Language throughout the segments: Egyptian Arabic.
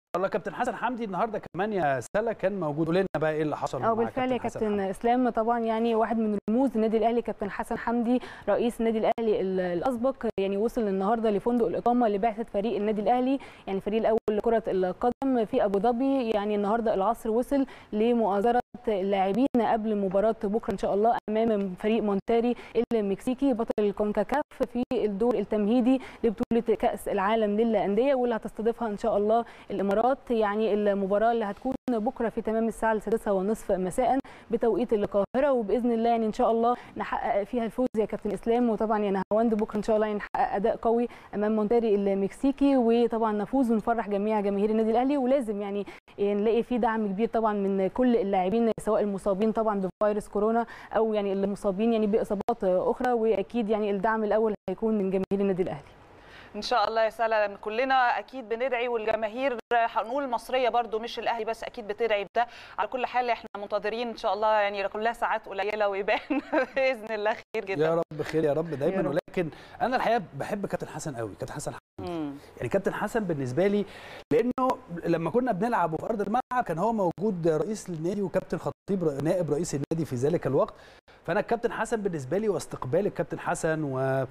الله كابتن حسن حمدي النهارده كمان يا سلا كان موجود قول لنا بقى ايه اللي حصل اه مع بالفعل يا حسن كابتن حمدي. اسلام طبعا يعني واحد من رموز النادي الاهلي كابتن حسن حمدي رئيس النادي الاهلي ال- الاسبق يعني وصل النهارده لفندق الاقامه لبعثه فريق النادي الاهلي يعني الفريق الاول لكره القدم في ابو ظبي يعني النهارده العصر وصل لمؤازره اللاعبين قبل مباراه بكره ان شاء الله امام فريق مونتاري المكسيكي بطل الكونكاكاف في الدور التمهيدي لبطوله كاس العالم للانديه واللي هتستضيفها ان شاء الله الامارات يعني المباراه اللي هتكون بكره في تمام الساعه السادسة ونصف مساء بتوقيت القاهره وباذن الله يعني ان شاء الله نحقق فيها الفوز يا كابتن اسلام وطبعا يا نهاوند بكره ان شاء الله يعني نحقق اداء قوي امام مونتاري المكسيكي وطبعا نفوز ونفرح جميع جماهير النادي الاهلي ولازم يعني نلاقي في دعم كبير طبعا من كل اللاعبين سواء المصابين طبعا بفيروس كورونا او يعني المصابين يعني باصابات اخرى واكيد يعني الدعم الاول هيكون من جماهير النادي الاهلي ان شاء الله يا سلا كلنا اكيد بندعي والجماهير هنقول المصريه برضو مش الاهلي بس اكيد بتدعي بده على كل حال احنا منتظرين ان شاء الله يعني كلها ساعات قليله ويبان باذن الله خير جدا يا رب خير يا رب دايما يا رب. ولكن انا الحقيقه بحب كابتن حسن قوي كابتن حسن مم. يعني كابتن حسن بالنسبه لي لانه لما كنا بنلعب في ارض الملعب كان هو موجود رئيس النادي وكابتن خطيب ر- نائب رئيس النادي في ذلك الوقت فانا الكابتن حسن بالنسبه لي واستقبال الكابتن حسن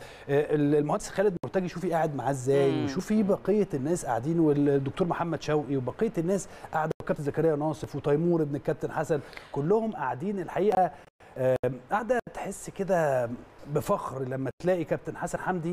والمهندس خالد مرتجي شوفي قاعد معاه ازاي مم. وشوفي بقيه الناس قاعدين والدكتور محمد شوقي وبقيه الناس قاعده والكابتن زكريا ناصف وتيمور ابن الكابتن حسن كلهم قاعدين الحقيقه آم، قاعده تحس كده بفخر لما تلاقي كابتن حسن حمدي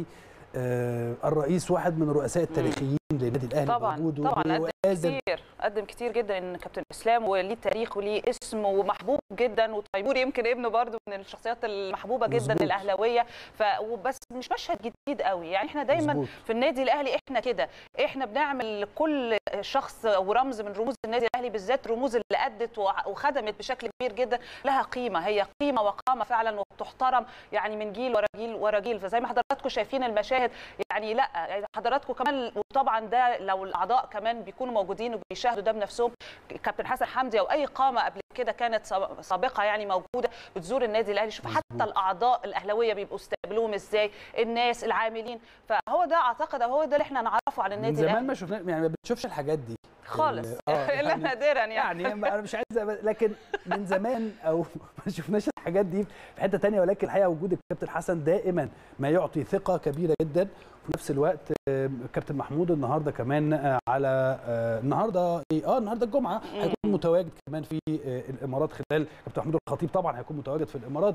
آه، الرئيس واحد من الرؤساء التاريخيين للنادي الاهلي طبعا موجود طبعا قدم وقادر كتير قدم كتير جدا ان كابتن اسلام وليه تاريخ وليه اسم ومحبوب جدا وتيمور يمكن ابنه برضو من الشخصيات المحبوبه جدا مظبوط. الاهلاويه ف وبس مش مشهد جديد قوي يعني احنا دايما مظبوط. في النادي الاهلي احنا كده احنا بنعمل لكل شخص ورمز من رموز النادي الاهلي بالذات رموز اللي ادت وع- وخدمت بشكل كبير جدا لها قيمه هي قيمه وقامه فعلا وبتحترم يعني من جيل ورا جيل ورا جيل فزي ما حضراتكم شايفين المشاهد يعني لا يعني حضراتكم كمان وطبعا ده لو الاعضاء كمان بيكونوا موجودين وبيشاهدوا ده بنفسهم كابتن حسن حمدي او اي قامه قبل كده كانت ساب- سابقه يعني موجوده بتزور النادي الاهلي شوف حتى مظبوط. الاعضاء الاهلاويه بيبقوا استقبلوهم ازاي الناس العاملين فهو ده اعتقد هو ده اللي احنا نعرفه عن من النادي زمان الاهلي ما شفنا يعني ما بنشوفش الحاجات دي خالص ال- آه، الا يعني- نادرا يعني, يعني انا مش عايز أبقى- لكن من زمان او ما شفناش الحاجات دي في حته تانية ولكن الحقيقه وجود الكابتن حسن دائما ما يعطي ثقه كبيره جدا وفي نفس الوقت آه، كابتن محمود النهارده كمان آه، على آه، النهارده إيه؟ اه النهارده الجمعه هيكون متواجد كمان في آه، الامارات خلال كابتن محمود الخطيب طبعا هيكون متواجد في الامارات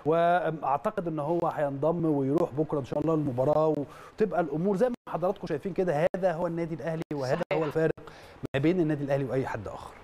واعتقد ان هو هينضم ويروح بكره ان شاء الله المباراه وتبقى الامور زي ما حضراتكم شايفين كده هذا هو النادي الاهلي وهذا صحيح. هو الفارق ما بين النادي الاهلي واي حد اخر